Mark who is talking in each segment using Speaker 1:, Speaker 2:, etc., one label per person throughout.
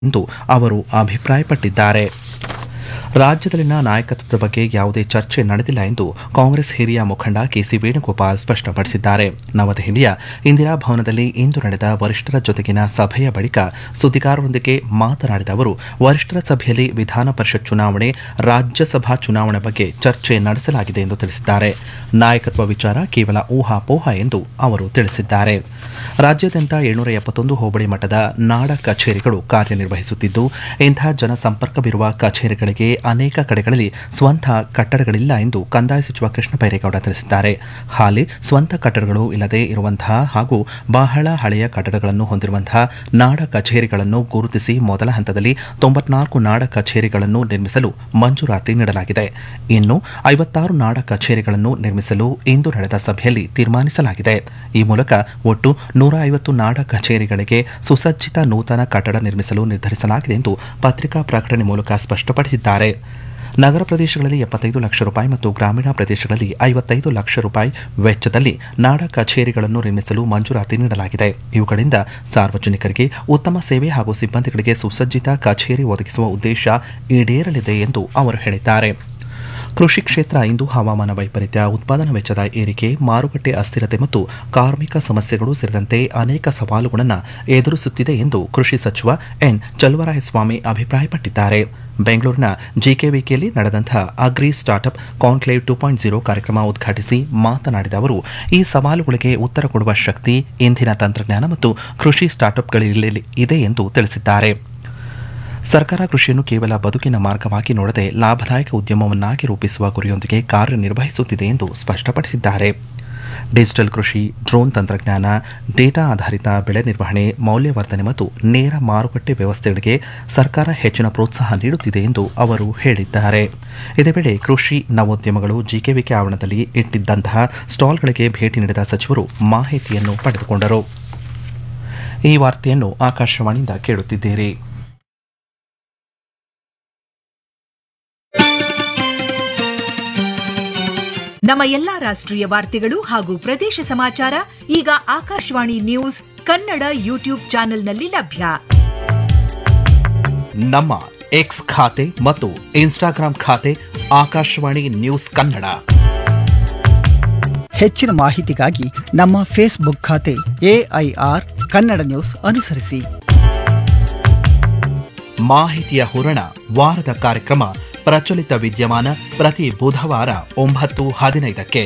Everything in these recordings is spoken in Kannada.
Speaker 1: ಎಂದು ಅವರು ಅಭಿಪ್ರಾಯಪಟ್ಟಿದ್ದಾರೆ ರಾಜ್ಯದಲ್ಲಿನ ನಾಯಕತ್ವದ ಬಗ್ಗೆ ಯಾವುದೇ ಚರ್ಚೆ ನಡೆದಿಲ್ಲ ಎಂದು ಕಾಂಗ್ರೆಸ್ ಹಿರಿಯ ಮುಖಂಡ ಕೆಸಿ ವೇಣುಗೋಪಾಲ್ ಸ್ಪಷ್ಟಪಡಿಸಿದ್ದಾರೆ ನವದೆಹಲಿಯ ಇಂದಿರಾ ಭವನದಲ್ಲಿ ಇಂದು ನಡೆದ ವರಿಷ್ಠರ ಜೊತೆಗಿನ ಸಭೆಯ ಬಳಿಕ ಸುದ್ದಿಗಾರರೊಂದಿಗೆ ಮಾತನಾಡಿದ ಅವರು ವರಿಷ್ಠರ ಸಭೆಯಲ್ಲಿ ವಿಧಾನ ಪರಿಷತ್ ಚುನಾವಣೆ ರಾಜ್ಯಸಭಾ ಚುನಾವಣೆ ಬಗ್ಗೆ ಚರ್ಚೆ ನಡೆಸಲಾಗಿದೆ ಎಂದು ತಿಳಿಸಿದ್ದಾರೆ ನಾಯಕತ್ವ ವಿಚಾರ ಕೇವಲ ಊಹಾಪೋಹ ಎಂದು ಅವರು ತಿಳಿಸಿದ್ದಾರೆ ರಾಜ್ಯಾದ್ಯಂತ ಏಳ್ನೂರ ಎಪ್ಪತ್ತೊಂದು ಹೋಬಳಿ ಮಟ್ಟದ ನಾಡ ಕಚೇರಿಗಳು ಕಾರ್ಯನಿರ್ವಹಿಸುತ್ತಿದ್ದು ಇಂಥ ಜನಸಂಪರ್ಕವಿರುವ ಕಚೇರಿಗಳಿಗೆ ಅನೇಕ ಕಡೆಗಳಲ್ಲಿ ಸ್ವಂತ ಕಟ್ಟಡಗಳಿಲ್ಲ ಎಂದು ಕಂದಾಯ ಸಚಿವ ಕೃಷ್ಣ ಬೈರೇಗೌಡ ತಿಳಿಸಿದ್ದಾರೆ ಹಾಲಿ ಸ್ವಂತ ಕಟ್ಟಡಗಳು ಇಲ್ಲದೆ ಇರುವಂತಹ ಹಾಗೂ ಬಹಳ ಹಳೆಯ ಕಟ್ಟಡಗಳನ್ನು ಹೊಂದಿರುವಂತಹ ನಾಡ ಕಚೇರಿಗಳನ್ನು ಗುರುತಿಸಿ ಮೊದಲ ಹಂತದಲ್ಲಿ ತೊಂಬತ್ನಾಲ್ಕು ನಾಡ ಕಚೇರಿಗಳನ್ನು ನಿರ್ಮಿಸಲು ಮಂಜೂರಾತಿ ನೀಡಲಾಗಿದೆ ಇನ್ನು ಐವತ್ತಾರು ನಾಡ ಕಚೇರಿಗಳನ್ನು ನಿರ್ಮಿಸಲು ಇಂದು ನಡೆದ ಸಭೆಯಲ್ಲಿ ತೀರ್ಮಾನಿಸಲಾಗಿದೆ ಈ ಮೂಲಕ ಒಟ್ಟು ನೂರ ಐವತ್ತು ನಾಡ ಕಚೇರಿಗಳಿಗೆ ಸುಸಜ್ಜಿತ ನೂತನ ಕಟ್ಟಡ ನಿರ್ಮಿಸಲು ನಿರ್ಧರಿಸಲಾಗಿದೆ ಎಂದು ಪತ್ರಿಕಾ ಪ್ರಕಟಣೆ ಮೂಲಕ ಸ್ಪಷ್ಟಪಡಿಸಿದ್ದಾರೆ ನಗರ ಪ್ರದೇಶಗಳಲ್ಲಿ ಎಪ್ಪತ್ತೈದು ಲಕ್ಷ ರೂಪಾಯಿ ಮತ್ತು ಗ್ರಾಮೀಣ ಪ್ರದೇಶಗಳಲ್ಲಿ ಐವತ್ತೈದು ಲಕ್ಷ ರೂಪಾಯಿ ವೆಚ್ಚದಲ್ಲಿ ನಾಡ ಕಚೇರಿಗಳನ್ನು ನಿರ್ಮಿಸಲು ಮಂಜೂರಾತಿ ನೀಡಲಾಗಿದೆ ಇವುಗಳಿಂದ ಸಾರ್ವಜನಿಕರಿಗೆ ಉತ್ತಮ ಸೇವೆ ಹಾಗೂ ಸಿಬ್ಬಂದಿಗಳಿಗೆ ಸುಸಜ್ಜಿತ ಕಚೇರಿ ಒದಗಿಸುವ ಉದ್ದೇಶ ಈಡೇರಲಿದೆ ಎಂದು ಅವರು ಹೇಳಿದ್ದಾರೆ ಕೃಷಿ ಕ್ಷೇತ್ರ ಇಂದು ಹವಾಮಾನ ವೈಪರೀತ್ಯ ಉತ್ಪಾದನಾ ವೆಚ್ಚದ ಏರಿಕೆ ಮಾರುಕಟ್ಟೆ ಅಸ್ಥಿರತೆ ಮತ್ತು ಕಾರ್ಮಿಕ ಸಮಸ್ಯೆಗಳು ಸೇರಿದಂತೆ ಅನೇಕ ಸವಾಲುಗಳನ್ನು ಎದುರಿಸುತ್ತಿದೆ ಎಂದು ಕೃಷಿ ಸಚಿವ ಎನ್ ಚಲುವರಾಯಸ್ವಾಮಿ ಅಭಿಪ್ರಾಯಪಟ್ಟಿದ್ದಾರೆ ಬೆಂಗಳೂರಿನ ಜಿಕೆವಿಕೆಯಲ್ಲಿ ನಡೆದಂತಹ agri startup conclave two point zero ಕಾರ್ಯಕ್ರಮ ಉದ್ಘಾಟಿಸಿ ಮಾತನಾಡಿದ ಅವರು ಈ ಸವಾಲುಗಳಿಗೆ ಉತ್ತರ ಕೊಡುವ ಶಕ್ತಿ ಇಂದಿನ ತಂತ್ರಜ್ಞಾನ ಮತ್ತು ಕೃಷಿ ಸ್ಟಾರ್ಟ್ಅಪ್ಗಳಲ್ಲಿ ಇದೆ ಎಂದು ತಿಳಿಸಿದ್ದಾರೆ ಸರ್ಕಾರ ಕೃಷಿಯನ್ನು ಕೇವಲ ಬದುಕಿನ ಮಾರ್ಗವಾಗಿ ನೋಡದೆ ಲಾಭದಾಯಕ ಉದ್ಯಮವನ್ನಾಗಿ ರೂಪಿಸುವ ಗುರಿಯೊಂದಿಗೆ ಕಾರ್ಯನಿರ್ವಹಿಸುತ್ತಿದೆ ಎಂದು ಸ್ಪಷ್ಟಪಡಿಸಿದ್ದಾರೆ ಡಿಜಿಟಲ್ ಕೃಷಿ ಡ್ರೋನ್ ತಂತ್ರಜ್ಞಾನ ಡೇಟಾ ಆಧಾರಿತ ಬೆಳೆ ನಿರ್ವಹಣೆ ಮೌಲ್ಯವರ್ಧನೆ ಮತ್ತು ನೇರ ಮಾರುಕಟ್ಟೆ ವ್ಯವಸ್ಥೆಗಳಿಗೆ ಸರ್ಕಾರ ಹೆಚ್ಚಿನ ಪ್ರೋತ್ಸಾಹ ನೀಡುತ್ತಿದೆ ಎಂದು ಅವರು ಹೇಳಿದ್ದಾರೆ ಇದೇ ವೇಳೆ ಕೃಷಿ ನವೋದ್ಯಮಗಳು ಜಿಕೆವಿಕೆ ಆವರಣದಲ್ಲಿ ಇಟ್ಟಿದ್ದಂತಹ ಸ್ಟಾಲ್ಗಳಿಗೆ ಭೇಟಿ ನೀಡಿದ ಸಚಿವರು ಮಾಹಿತಿಯನ್ನು ಪಡೆದುಕೊಂಡರು ಈ ವಾರ್ತೆಯನ್ನು ಆಕಾಶವಾಣಿಯಿಂದ ಕೇಳುತ್ತಿದ್ದೀರಿ
Speaker 2: ನಮ್ಮ ಎಲ್ಲಾ ರಾಷ್ಟ್ರೀಯ ವಾರ್ತೆಗಳು ಹಾಗೂ ಪ್ರದೇಶ ಸಮಾಚಾರ ಈಗ ಆಕಾಶವಾಣಿ ನ್ಯೂಸ್ ಕನ್ನಡ ಯೂಟ್ಯೂಬ್ ಚಾನೆಲ್ನಲ್ಲಿ ಲಭ್ಯ
Speaker 1: ನಮ್ಮ ಎಕ್ಸ್ ಖಾತೆ ಮತ್ತು ಇನ್ಸ್ಟಾಗ್ರಾಂ ಖಾತೆ ಆಕಾಶವಾಣಿ ನ್ಯೂಸ್ ಕನ್ನಡ
Speaker 3: ಹೆಚ್ಚಿನ ಮಾಹಿತಿಗಾಗಿ ನಮ್ಮ ಫೇಸ್ಬುಕ್ ಖಾತೆ ಎಐಆರ್ ಕನ್ನಡ ನ್ಯೂಸ್ ಅನುಸರಿಸಿ
Speaker 1: ಮಾಹಿತಿಯ ಹೂರಣ ವಾರದ ಕಾರ್ಯಕ್ರಮ ಪ್ರಚಲಿತ ವಿದ್ಯಮಾನ ಪ್ರತಿ ಬುಧವಾರ ಒಂಬತ್ತು ಹದಿನೈದಕ್ಕೆ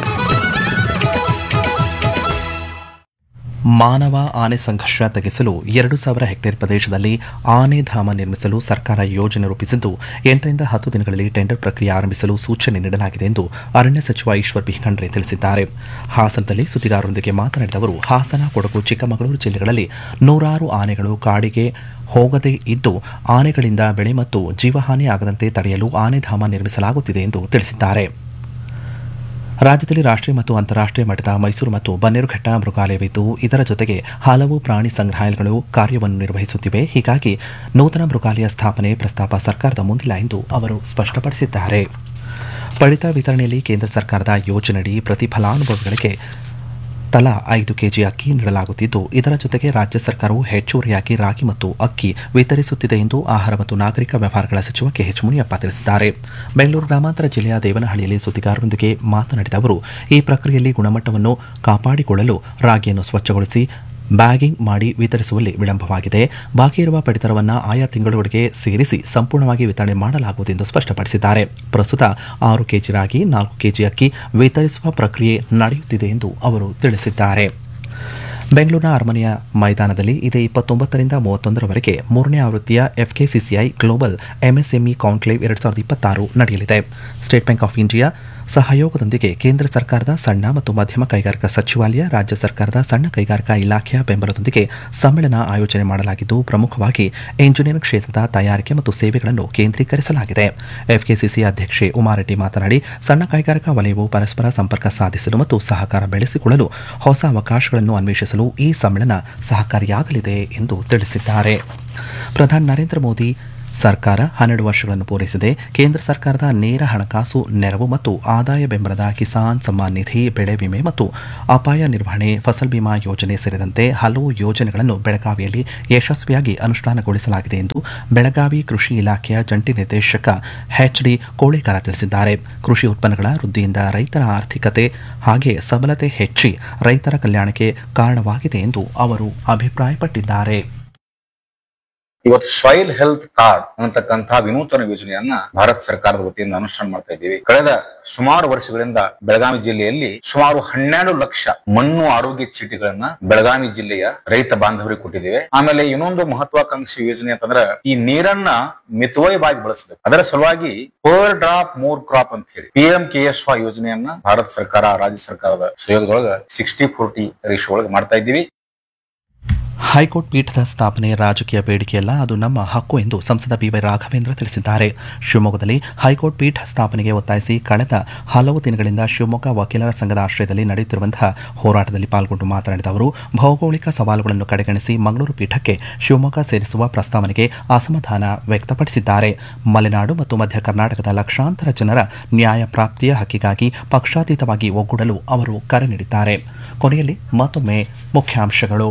Speaker 1: ಮಾನವ ಆನೆ ಸಂಘರ್ಷ ತಗ್ಗಿಸಲು ಎರಡು ಸಾವಿರ ಹೆಕ್ಟೇರ್ ಪ್ರದೇಶದಲ್ಲಿ ಆನೆ ಧಾಮ ನಿರ್ಮಿಸಲು ಸರ್ಕಾರ ಯೋಜನೆ ರೂಪಿಸಿದ್ದು ಎಂಟರಿಂದ ಹತ್ತು ದಿನಗಳಲ್ಲಿ ಟೆಂಡರ್ ಪ್ರಕ್ರಿಯೆ ಆರಂಭಿಸಲು ಸೂಚನೆ ನೀಡಲಾಗಿದೆ ಎಂದು ಅರಣ್ಯ ಸಚಿವ ಈಶ್ವರ್ ಬಿ ಖಂಡ್ರೆ ತಿಳಿಸಿದ್ದಾರೆ ಹಾಸನದಲ್ಲಿ ಸುದ್ದಿಗಾರರೊಂದಿಗೆ ಮಾತನಾಡಿದ ಅವರು ಹಾಸನ ಕೊಡಗು ಚಿಕ್ಕಮಗಳೂರು ಜಿಲ್ಲೆಗಳಲ್ಲಿ ನೂರಾರು ಆನೆಗಳು ಕಾಡಿಗೆ ಹೋಗದೇ ಇದ್ದು ಆನೆಗಳಿಂದ ಬೆಳೆ ಮತ್ತು ಜೀವಹಾನಿ ಆಗದಂತೆ ತಡೆಯಲು ಆನೆಧಾಮ ನಿರ್ಮಿಸಲಾಗುತ್ತಿದೆ ಎಂದು ತಿಳಿಸಿದ್ದಾರೆ ರಾಜ್ಯದಲ್ಲಿ ರಾಷ್ಟ್ರೀಯ ಮತ್ತು ಅಂತಾರಾಷ್ಟ್ರೀಯ ಮಟ್ಟದ ಮೈಸೂರು ಮತ್ತು ಬನ್ನೇರುಘಟ್ಟ ಮೃಗಾಲಯವಿದ್ದು ಇದರ ಜೊತೆಗೆ ಹಲವು ಪ್ರಾಣಿ ಸಂಗ್ರಹಾಲಯಗಳು ಕಾರ್ಯವನ್ನು ನಿರ್ವಹಿಸುತ್ತಿವೆ ಹೀಗಾಗಿ ನೂತನ ಮೃಗಾಲಯ ಸ್ಥಾಪನೆ ಪ್ರಸ್ತಾಪ ಸರ್ಕಾರದ ಮುಂದಿಲ್ಲ ಎಂದು ಅವರು ಸ್ಪಷ್ಟಪಡಿಸಿದ್ದಾರೆ ಪಡಿತ ವಿತರಣೆಯಲ್ಲಿ ಕೇಂದ್ರ ಸರ್ಕಾರದ ಯೋಜನೆಯಡಿ ಪ್ರತಿ ಫಲಾನುಭವಿಗಳಿಗೆ ತಲಾ ಐದು ಕೆಜಿ ಅಕ್ಕಿ ನೀಡಲಾಗುತ್ತಿದ್ದು ಇದರ ಜೊತೆಗೆ ರಾಜ್ಯ ಸರ್ಕಾರವು ಹೆಚ್ಚುವರಿಯಾಗಿ ರಾಗಿ ಮತ್ತು ಅಕ್ಕಿ ವಿತರಿಸುತ್ತಿದೆ ಎಂದು ಆಹಾರ ಮತ್ತು ನಾಗರಿಕ ವ್ಯವಹಾರಗಳ ಸಚಿವ ಕೆಎಚ್ ಮುನಿಯಪ್ಪ ತಿಳಿಸಿದ್ದಾರೆ ಬೆಂಗಳೂರು ಗ್ರಾಮಾಂತರ ಜಿಲ್ಲೆಯ ದೇವನಹಳ್ಳಿಯಲ್ಲಿ ಸುದ್ದಿಗಾರರೊಂದಿಗೆ ಮಾತನಾಡಿದ ಅವರು ಈ ಪ್ರಕ್ರಿಯೆಯಲ್ಲಿ ಗುಣಮಟ್ಟವನ್ನು ಕಾಪಾಡಿಕೊಳ್ಳಲು ರಾಗಿಯನ್ನು ಸ್ವಚ್ಛಗೊಳಿಸಿ ಬ್ಯಾಗಿಂಗ್ ಮಾಡಿ ವಿತರಿಸುವಲ್ಲಿ ವಿಳಂಬವಾಗಿದೆ ಬಾಕಿ ಇರುವ ಪಡಿತರವನ್ನು ಆಯಾ ತಿಂಗಳೊಳಗೆ ಸೇರಿಸಿ ಸಂಪೂರ್ಣವಾಗಿ ವಿತರಣೆ ಮಾಡಲಾಗುವುದು ಎಂದು ಸ್ಪಷ್ಟಪಡಿಸಿದ್ದಾರೆ ಪ್ರಸ್ತುತ ಆರು ಕೆಜಿ ರಾಗಿ ನಾಲ್ಕು ಕೆಜಿ ಅಕ್ಕಿ ವಿತರಿಸುವ ಪ್ರಕ್ರಿಯೆ ನಡೆಯುತ್ತಿದೆ ಎಂದು ಅವರು ತಿಳಿಸಿದ್ದಾರೆ ಬೆಂಗಳೂರಿನ ಅರಮನೆಯ ಮೈದಾನದಲ್ಲಿ ಇದೇ ಇಪ್ಪತ್ತೊಂಬತ್ತರಿಂದ ಮೂವತ್ತೊಂದರವರೆಗೆ ಮೂರನೇ ಆವೃತ್ತಿಯ ಎಫ್ಕೆಸಿಸಿಐ ಗ್ಲೋಬಲ್ ಎಂಎಸ್ಎಂಇ ಕಾನ್ಕ್ಲೇವ್ ಎರಡು ಸಾವಿರದ ಇಪ್ಪತ್ತಾರು ನಡೆಯಲಿದೆ ಸ್ಟೇಟ್ ಬ್ಯಾಂಕ್ ಆಫ್ ಇಂಡಿಯಾ ಸಹಯೋಗದೊಂದಿಗೆ ಕೇಂದ್ರ ಸರ್ಕಾರದ ಸಣ್ಣ ಮತ್ತು ಮಧ್ಯಮ ಕೈಗಾರಿಕಾ ಸಚಿವಾಲಯ ರಾಜ್ಯ ಸರ್ಕಾರದ ಸಣ್ಣ ಕೈಗಾರಿಕಾ ಇಲಾಖೆಯ ಬೆಂಬಲದೊಂದಿಗೆ ಸಮ್ಮೇಳನ ಆಯೋಜನೆ ಮಾಡಲಾಗಿದ್ದು ಪ್ರಮುಖವಾಗಿ ಎಂಜಿನಿಯರಿಂಗ್ ಕ್ಷೇತ್ರದ ತಯಾರಿಕೆ ಮತ್ತು ಸೇವೆಗಳನ್ನು ಕೇಂದ್ರೀಕರಿಸಲಾಗಿದೆ ಎಫ್ಕೆಸಿಸಿ ಅಧ್ಯಕ್ಷೆ ಉಮಾರೆಡ್ಡಿ ಮಾತನಾಡಿ ಸಣ್ಣ ಕೈಗಾರಿಕಾ ವಲಯವು ಪರಸ್ಪರ ಸಂಪರ್ಕ ಸಾಧಿಸಲು ಮತ್ತು ಸಹಕಾರ ಬೆಳೆಸಿಕೊಳ್ಳಲು ಹೊಸ ಅವಕಾಶಗಳನ್ನು ಅನ್ವೇಷಿಸಲು ಈ ಸಮ್ಮೇಳನ ಸಹಕಾರಿಯಾಗಲಿದೆ ಎಂದು ತಿಳಿಸಿದ್ದಾರೆ ಪ್ರಧಾನಿ ನರೇಂದ್ರ ಮೋದಿ ಸರ್ಕಾರ ಹನ್ನೆರಡು ವರ್ಷಗಳನ್ನು ಪೂರೈಸಿದೆ ಕೇಂದ್ರ ಸರ್ಕಾರದ ನೇರ ಹಣಕಾಸು ನೆರವು ಮತ್ತು ಆದಾಯ ಬೆಂಬಲದ ಕಿಸಾನ್ ಸಮ್ಮಾನ್ ನಿಧಿ ಬೆಳೆ ವಿಮೆ ಮತ್ತು ಅಪಾಯ ನಿರ್ವಹಣೆ ಫಸಲ್ ಬಿಮಾ ಯೋಜನೆ ಸೇರಿದಂತೆ ಹಲವು ಯೋಜನೆಗಳನ್ನು ಬೆಳಗಾವಿಯಲ್ಲಿ ಯಶಸ್ವಿಯಾಗಿ ಅನುಷ್ಠಾನಗೊಳಿಸಲಾಗಿದೆ ಎಂದು ಬೆಳಗಾವಿ ಕೃಷಿ ಇಲಾಖೆಯ ಜಂಟಿ ನಿರ್ದೇಶಕ ಎಚ್ಡಿ ಕೋಳೇಕರ ತಿಳಿಸಿದ್ದಾರೆ ಕೃಷಿ ಉತ್ಪನ್ನಗಳ ವೃದ್ಧಿಯಿಂದ ರೈತರ ಆರ್ಥಿಕತೆ ಹಾಗೆ ಸಬಲತೆ ಹೆಚ್ಚಿ ರೈತರ ಕಲ್ಯಾಣಕ್ಕೆ ಕಾರಣವಾಗಿದೆ ಎಂದು ಅವರು ಅಭಿಪ್ರಾಯಪಟ್ಟಿದ್ದಾರೆ
Speaker 4: ಇವತ್ತು ಸಾಯಿಲ್ ಹೆಲ್ತ್ ಕಾರ್ಡ್ ಅನ್ನತಕ್ಕಂತಹ ವಿನೂತನ ಯೋಜನೆಯನ್ನ ಭಾರತ ಸರ್ಕಾರದ ವತಿಯಿಂದ ಅನುಷ್ಠಾನ ಮಾಡ್ತಾ ಇದ್ದೀವಿ ಕಳೆದ ಸುಮಾರು ವರ್ಷಗಳಿಂದ ಬೆಳಗಾವಿ ಜಿಲ್ಲೆಯಲ್ಲಿ ಸುಮಾರು ಹನ್ನೆರಡು ಲಕ್ಷ ಮಣ್ಣು ಆರೋಗ್ಯ ಚೀಟಿಗಳನ್ನ ಬೆಳಗಾವಿ ಜಿಲ್ಲೆಯ ರೈತ ಬಾಂಧವರಿಗೆ ಕೊಟ್ಟಿದ್ದೇವೆ ಆಮೇಲೆ ಇನ್ನೊಂದು ಮಹತ್ವಾಕಾಂಕ್ಷಿ ಯೋಜನೆ ಅಂತಂದ್ರೆ ಈ ನೀರನ್ನ ಮಿತವ್ಯಯವಾಗಿ ಬಳಸಬೇಕು ಅದರ ಸಲುವಾಗಿ ಪರ್ ಡ್ರಾಪ್ ಮೂರ್ ಕ್ರಾಪ್ ಅಂತ ಹೇಳಿ P M K S Y ಯೋಜನೆಯನ್ನ ಭಾರತ ಸರ್ಕಾರ ರಾಜ್ಯ ಸರ್ಕಾರದ ಸಹಯೋಗದೊಳಗ ಸಿಕ್ಸ್ಟಿ ಫೋರ್ಟಿ ರೇಷಿಯೋ ಒಳಗೆ ಮಾಡ್ತಾ ಇದ್ದೀವಿ
Speaker 1: ಹೈಕೋರ್ಟ್ ಪೀಠದ ಸ್ಥಾಪನೆ ರಾಜಕೀಯ ಬೇಡಿಕೆಯಲ್ಲ ಅದು ನಮ್ಮ ಹಕ್ಕು ಎಂದು ಸಂಸದ ಬಿವೈ ರಾಘವೇಂದ್ರ ತಿಳಿಸಿದ್ದಾರೆ ಶಿವಮೊಗ್ಗದಲ್ಲಿ ಹೈಕೋರ್ಟ್ ಪೀಠ ಸ್ಥಾಪನೆಗೆ ಒತ್ತಾಯಿಸಿ ಕಳೆದ ಹಲವು ದಿನಗಳಿಂದ ಶಿವಮೊಗ್ಗ ವಕೀಲರ ಸಂಘದ ಆಶ್ರಯದಲ್ಲಿ ನಡೆಯುತ್ತಿರುವಂತಹ ಹೋರಾಟದಲ್ಲಿ ಪಾಲ್ಗೊಂಡು ಮಾತನಾಡಿದ ಅವರು ಭೌಗೋಳಿಕ ಸವಾಲುಗಳನ್ನು ಕಡೆಗಣಿಸಿ ಮಂಗಳೂರು ಪೀಠಕ್ಕೆ ಶಿವಮೊಗ್ಗ ಸೇರಿಸುವ ಪ್ರಸ್ತಾವನೆಗೆ ಅಸಮಾಧಾನ ವ್ಯಕ್ತಪಡಿಸಿದ್ದಾರೆ ಮಲೆನಾಡು ಮತ್ತು ಮಧ್ಯ ಕರ್ನಾಟಕದ ಲಕ್ಷಾಂತರ ಜನರ ನ್ಯಾಯ ಪ್ರಾಪ್ತಿಯ ಹಕ್ಕಿಗಾಗಿ ಪಕ್ಷಾತೀತವಾಗಿ ಒಗ್ಗೂಡಲು ಅವರು ಕರೆ ನೀಡಿದ್ದಾರೆ ಕೊನೆಯಲ್ಲಿ ಮತ್ತೊಮ್ಮೆ ಮುಖ್ಯಾಂಶಗಳು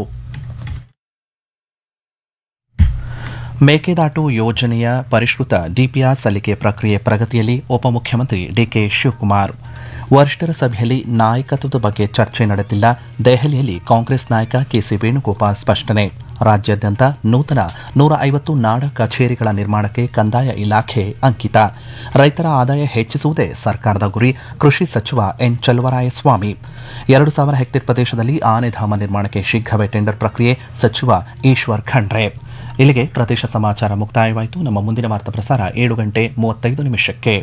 Speaker 1: ಮೇಕೆದಾಟು ಯೋಜನೆಯ ಪರಿಷ್ಕೃತ ಡಿಪಿಆರ್ ಸಲ್ಲಿಕೆ ಪ್ರಕ್ರಿಯೆ ಪ್ರಗತಿಯಲ್ಲಿ ಉಪಮುಖ್ಯಮಂತ್ರಿ ಡಿಕೆ ಶಿವಕುಮಾರ್ ವರಿಷ್ಠರ ಸಭೆಯಲ್ಲಿ ನಾಯಕತ್ವದ ಬಗ್ಗೆ ಚರ್ಚೆ ನಡೆದಿಲ್ಲ ದೆಹಲಿಯಲ್ಲಿ ಕಾಂಗ್ರೆಸ್ ನಾಯಕ ಕೆಸಿ ವೇಣುಗೋಪಾಲ್ ಸ್ಪಷ್ಟನೆ ರಾಜ್ಯಾದ್ಯಂತ ನೂತನ ನೂರ ಐವತ್ತು ನಾಡ ಕಚೇರಿಗಳ ನಿರ್ಮಾಣಕ್ಕೆ ಕಂದಾಯ ಇಲಾಖೆ ಅಂಕಿತ ರೈತರ ಆದಾಯ ಹೆಚ್ಚಿಸುವುದೇ ಸರ್ಕಾರದ ಗುರಿ ಕೃಷಿ ಸಚಿವ ಎನ್ ಚಲುವರಾಯಸ್ವಾಮಿ ಎರಡು ಸಾವಿರ ಹೆಕ್ಟೇರ್ ಪ್ರದೇಶದಲ್ಲಿ ಆನೆಧಾಮ ನಿರ್ಮಾಣಕ್ಕೆ ಶೀಘ್ರವೇ ಟೆಂಡರ್ ಪ್ರಕ್ರಿಯೆ ಸಚಿವ ಈಶ್ವರ್ ಖಂಡ್ರೆ ಇಲ್ಲಿಗೆ ಪ್ರದೇಶ ಸಮಾಚಾರ ಮುಕ್ತಾಯವಾಯಿತು ನಮ್ಮ ಮುಂದಿನ ವಾರ್ತಾ ಪ್ರಸಾರ ಏಳು ಗಂಟೆ ಮೂವತ್ತೈದು ನಿಮಿಷಕ್ಕೆ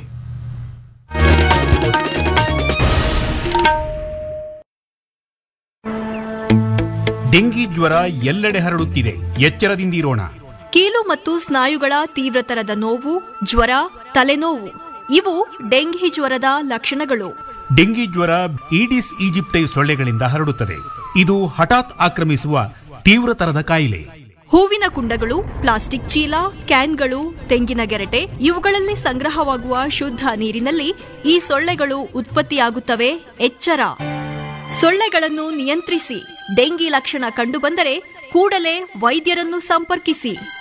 Speaker 5: ಡೆಂಗಿ ಜ್ವರ ಎಲ್ಲೆಡೆ ಹರಡುತ್ತಿದೆ ಎಚ್ಚರದಿಂದಿರೋಣ
Speaker 6: ಕೀಲು ಮತ್ತು ಸ್ನಾಯುಗಳ ತೀವ್ರತರದ ನೋವು ಜ್ವರ ತಲೆನೋವು ಇವು ಡೆಂಘಿ ಜ್ವರದ ಲಕ್ಷಣಗಳು
Speaker 5: ಡೆಂಗಿ ಜ್ವರ ಈಡಿಸ್ ಈಜಿಪ್ಟೈ ಸೊಳ್ಳೆಗಳಿಂದ ಹರಡುತ್ತದೆ ಇದು ಹಠಾತ್ ಆಕ್ರಮಿಸುವ ತೀವ್ರತರದ ಕಾಯಿಲೆ
Speaker 6: ಹೂವಿನ ಕುಂಡಗಳು ಪ್ಲಾಸ್ಟಿಕ್ ಚೀಲ ಕ್ಯಾನ್ಗಳು ತೆಂಗಿನ ಗೆರಟೆ ಇವುಗಳಲ್ಲಿ ಸಂಗ್ರಹವಾಗುವ ಶುದ್ಧ ನೀರಿನಲ್ಲಿ ಈ ಸೊಳ್ಳೆಗಳು ಉತ್ಪತ್ತಿಯಾಗುತ್ತವೆ ಎಚ್ಚರ ಸೊಳ್ಳೆಗಳನ್ನು ನಿಯಂತ್ರಿಸಿ ಡೆಂಗಿ ಲಕ್ಷಣ ಕಂಡುಬಂದರೆ ಕೂಡಲೇ ವೈದ್ಯರನ್ನು ಸಂಪರ್ಕಿಸಿ